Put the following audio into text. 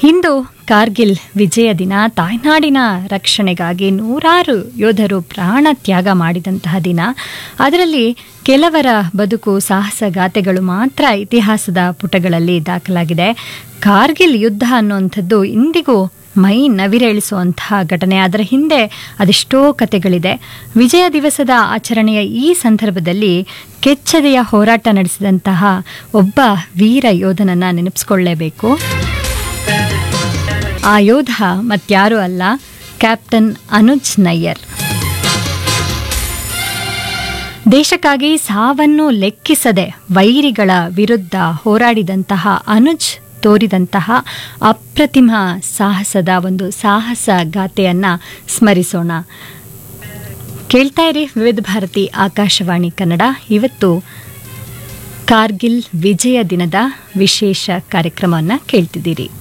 ಇಂದು ಕಾರ್ಗಿಲ್ ವಿಜಯ ದಿನ ತಾಯ್ನಾಡಿನ ರಕ್ಷಣೆಗಾಗಿ ನೂರಾರು ಯೋಧರು ಪ್ರಾಣ ತ್ಯಾಗ ಮಾಡಿದಂತಹ ದಿನ ಅದರಲ್ಲಿ ಕೆಲವರ ಬದುಕು ಸಾಹಸಗಾಥೆಗಳು ಮಾತ್ರ ಇತಿಹಾಸದ ಪುಟಗಳಲ್ಲಿ ದಾಖಲಾಗಿದೆ ಕಾರ್ಗಿಲ್ ಯುದ್ಧ ಅನ್ನುವಂಥದ್ದು ಇಂದಿಗೂ ಮೈ ನವಿರೇಳಿಸುವಂತಹ ಘಟನೆ ಅದರ ಹಿಂದೆ ಅದೆಷ್ಟೋ ಕತೆಗಳಿದೆ ವಿಜಯ ದಿವಸದ ಆಚರಣೆಯ ಈ ಸಂದರ್ಭದಲ್ಲಿ ಕೆಚ್ಚದೆಯ ಹೋರಾಟ ನಡೆಸಿದಂತಹ ಒಬ್ಬ ವೀರ ಯೋಧನನ್ನ ನೆನಪಿಸ್ಕೊಳ್ಳೇಬೇಕು ಆ ಯೋಧ ಮತ್ಯಾರೂ ಅಲ್ಲ ಕ್ಯಾಪ್ಟನ್ ಅನುಜ್ ನಯ್ಯರ್ ದೇಶಕ್ಕಾಗಿ ಸಾವನ್ನು ಲೆಕ್ಕಿಸದೆ ವೈರಿಗಳ ವಿರುದ್ಧ ಹೋರಾಡಿದಂತಹ ಅನುಜ್ ತೋರಿದಂತಹ ಅಪ್ರತಿಮ ಸಾಹಸದ ಒಂದು ಸಾಹಸ ಗಾಥೆಯನ್ನ ಸ್ಮರಿಸೋಣ ಕೇಳ್ತಾ ಇರಿ ವಿವಿಧ ಭಾರತಿ ಆಕಾಶವಾಣಿ ಕನ್ನಡ ಇವತ್ತು ಕಾರ್ಗಿಲ್ ವಿಜಯ ದಿನದ ವಿಶೇಷ ಕಾರ್ಯಕ್ರಮವನ್ನು ಕೇಳ್ತಿದ್ದೀರಿ